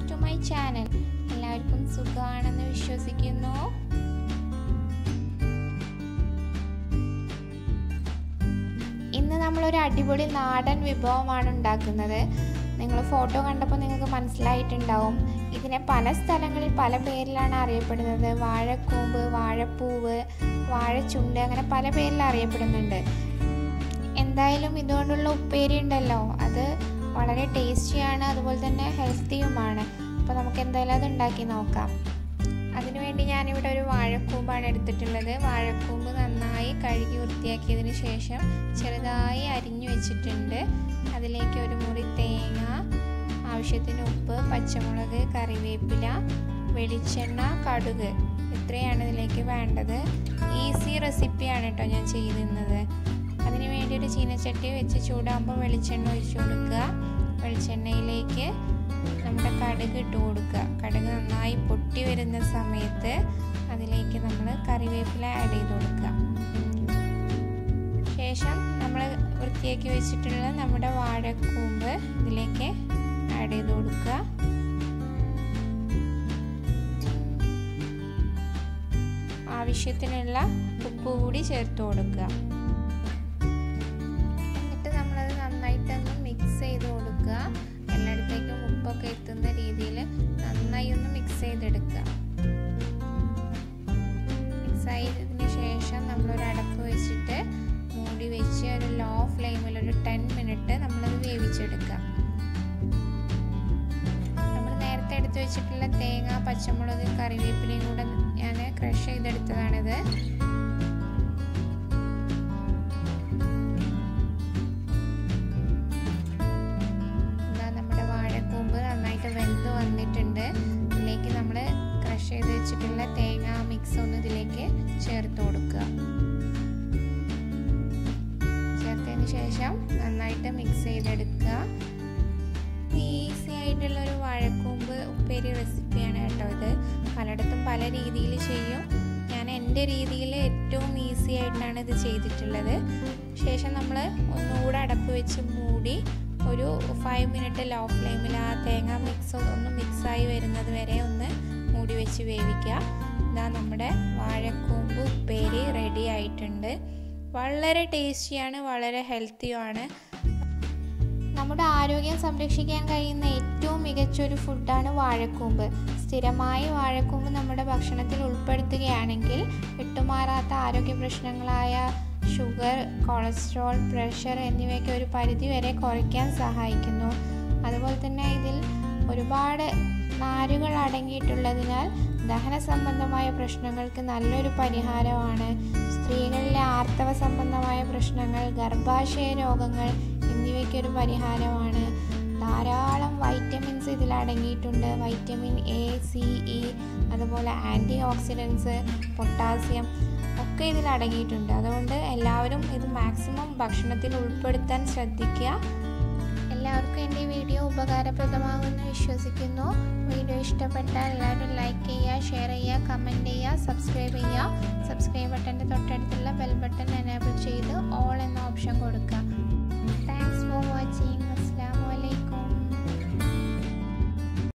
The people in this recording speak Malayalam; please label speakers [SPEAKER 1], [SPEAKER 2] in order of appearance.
[SPEAKER 1] ടു മൈ ചാനൽ എല്ലാവർക്കും സുഖമാണെന്ന് വിശ്വസിക്കുന്നു ഇന്ന് നമ്മളൊരു അടിപൊളി നാടൻ വിഭവമാണ് ഉണ്ടാക്കുന്നത് നിങ്ങൾ ഫോട്ടോ കണ്ടപ്പോൾ നിങ്ങൾക്ക് മനസ്സിലായിട്ടുണ്ടാവും ഇതിനെ പല സ്ഥലങ്ങളിൽ പല പേരിലാണ് അറിയപ്പെടുന്നത് വാഴക്കൂമ്പ് വാഴപ്പൂവ് വാഴച്ചുണ്ട് അങ്ങനെ പല പേരിൽ അറിയപ്പെടുന്നുണ്ട് എന്തായാലും ഇതുകൊണ്ടുള്ള ഉപ്പേരി ഉണ്ടല്ലോ അത് വളരെ ടേസ്റ്റിയാണ് അതുപോലെ തന്നെ ഹെൽത്തിയുമാണ് അപ്പോൾ നമുക്ക് എന്തായാലും അത് ഉണ്ടാക്കി നോക്കാം അതിനുവേണ്ടി ഞാനിവിടെ ഒരു വാഴക്കൂമ്പാണ് എടുത്തിട്ടുള്ളത് വാഴക്കൂമ്പ് നന്നായി കഴുകി വൃത്തിയാക്കിയതിന് ശേഷം ചെറുതായി അരിഞ്ഞു വെച്ചിട്ടുണ്ട് അതിലേക്ക് ഒരു മുറി തേങ്ങ ആവശ്യത്തിന് ഉപ്പ് പച്ചമുളക് കറിവേപ്പില വെളിച്ചെണ്ണ കടുക് ഇത്രയാണ് ഇതിലേക്ക് വേണ്ടത് ഈസി റെസിപ്പിയാണ് കേട്ടോ ഞാൻ ചെയ്യുന്നത് അതിന് വേണ്ടി ഒരു ചീനച്ചട്ടി വെച്ച് ചൂടാകുമ്പോൾ വെളിച്ചെണ്ണ ഒഴിച്ചു കൊടുക്കുക വെളിച്ചെണ്ണയിലേക്ക് നമ്മുടെ കടുക് ഇട്ട് കൊടുക്കുക കടുക് നന്നായി പൊട്ടി വരുന്ന സമയത്ത് അതിലേക്ക് നമ്മൾ കറിവേപ്പില ആഡ് ചെയ്ത് കൊടുക്കുക ശേഷം നമ്മൾ വൃത്തിയാക്കി വെച്ചിട്ടുള്ള നമ്മുടെ വാഴക്കൂമ്പ് ഇതിലേക്ക് ആഡ് ചെയ്ത് കൊടുക്കുക ആവശ്യത്തിനുള്ള ഉപ്പ് കൂടി ചേർത്ത് കൊടുക്കുക എന്നിട്ട് നമ്മളത് നന്നായിട്ടൊന്ന് മിക്സ് ചെയ്ത് കൊടുക്കുക എല്ലായിടത്തേക്കും ഉപ്പൊക്കെ എത്തുന്ന രീതിയിൽ നന്നായി ഒന്ന് മിക്സ് ചെയ്തെടുക്കുക മിക്സ് ആയതിന് ശേഷം നമ്മളൊരു അടപ്പ് വെച്ചിട്ട് മൂടി വെച്ച് ഒരു ലോ ഫ്ലെയിമിൽ ഒരു ടെൻ മിനിറ്റ് നമ്മളത് വേവിച്ചെടുക്കുക നമ്മൾ നേരത്തെ എടുത്ത് വെച്ചിട്ടുള്ള തേങ്ങ പച്ചമുളക് കറിവേപ്പിലയും കൂടെ ഞാൻ ക്രഷ് ചെയ്തെടുത്തതാണിത് എന്താ നമ്മുടെ വാഴക്കൂമ്പ് നന്നായിട്ട് വെന്ത് വന്നിട്ടുണ്ട് ഇതിലേക്ക് നമ്മൾ ക്രഷ് ചെയ്ത് വെച്ചിട്ടുള്ള തേങ്ങ മിക്സ് ഒന്ന് ഇതിലേക്ക് ചേർത്ത് കൊടുക്കുക ചേർത്തതിന് ശേഷം നന്നായിട്ട് മിക്സ് ചെയ്തെടുക്കുക ഈസി ആയിട്ടുള്ള ഒരു വാഴക്കൂമ്പ് ഉപ്പേരി റെസിപ്പിയാണ് കേട്ടോ ഇത് പലയിടത്തും പല രീതിയിൽ ചെയ്യും ഞാൻ എൻ്റെ രീതിയിൽ ഏറ്റവും ഈസി ആയിട്ടാണ് ഇത് ചെയ്തിട്ടുള്ളത് ശേഷം നമ്മൾ ഒന്നുകൂടെ അടപ്പ് വെച്ച് മൂടി ഒരു ഫൈവ് മിനിറ്റ് ലോ ഫ്ലെയിമിൽ ആ തേങ്ങ മിക്സ് ഒന്ന് മിക്സായി വരുന്നത് വരെ ഒന്ന് മൂടി വെച്ച് വേവിക്കുക ഇതാ നമ്മുടെ വാഴക്കൂമ്പ് ഉപ്പേരി റെഡി ആയിട്ടുണ്ട് വളരെ ടേസ്റ്റിയാണ് വളരെ ഹെൽത്തിയുമാണ് നമ്മുടെ ആരോഗ്യം സംരക്ഷിക്കാൻ കഴിയുന്ന ഏറ്റവും മികച്ചൊരു ഫുഡാണ് വാഴക്കൂമ്പ് സ്ഥിരമായി വാഴക്കൂമ്പ് നമ്മുടെ ഭക്ഷണത്തിൽ ഉൾപ്പെടുത്തുകയാണെങ്കിൽ വിട്ടുമാറാത്ത ആരോഗ്യ പ്രശ്നങ്ങളായ ഷുഗർ കൊളസ്ട്രോൾ പ്രഷർ എന്നിവയൊക്കെ ഒരു പരിധി വരെ കുറയ്ക്കാൻ സഹായിക്കുന്നു അതുപോലെ തന്നെ ഇതിൽ ഒരുപാട് നാരുകൾ അടങ്ങിയിട്ടുള്ളതിനാൽ ദഹന സംബന്ധമായ പ്രശ്നങ്ങൾക്ക് നല്ലൊരു പരിഹാരമാണ് സ്ത്രീകളിലെ ആർത്തവ സംബന്ധമായ പ്രശ്നങ്ങൾ ഗർഭാശയ രോഗങ്ങൾ എന്നിവയ്ക്ക് ഒരു പരിഹാരമാണ് ധാരാളം വൈറ്റമിൻസ് ഇതിൽ അടങ്ങിയിട്ടുണ്ട് വൈറ്റമിൻ എ സി ഇ അതുപോലെ ആൻറ്റി ഓക്സിഡൻസ് പൊട്ടാസ്യം ഒക്കെ ഇതിൽ അടങ്ങിയിട്ടുണ്ട് അതുകൊണ്ട് എല്ലാവരും ഇത് മാക്സിമം ഭക്ഷണത്തിൽ ഉൾപ്പെടുത്താൻ ശ്രദ്ധിക്കുക എല്ലാവർക്കും എൻ്റെ വീഡിയോ ഉപകാരപ്രദമാകുമെന്ന് വിശ്വസിക്കുന്നു വീഡിയോ ഇഷ്ടപ്പെട്ടാൽ എല്ലാവരും ലൈക്ക് ചെയ്യുക ഷെയർ ചെയ്യുക കമൻറ്റ് ചെയ്യുക സബ്സ്ക്രൈബ് ചെയ്യുക സബ്സ്ക്രൈബ് ബട്ടൻ്റെ തൊട്ടടുത്തുള്ള ബെൽ ബട്ടൺ എനേബിൾ ചെയ്ത് ഓൾ എന്ന ഓപ്ഷൻ കൊടുക്കുക താങ്ക്സ് ഫോർ വാച്ചിങ്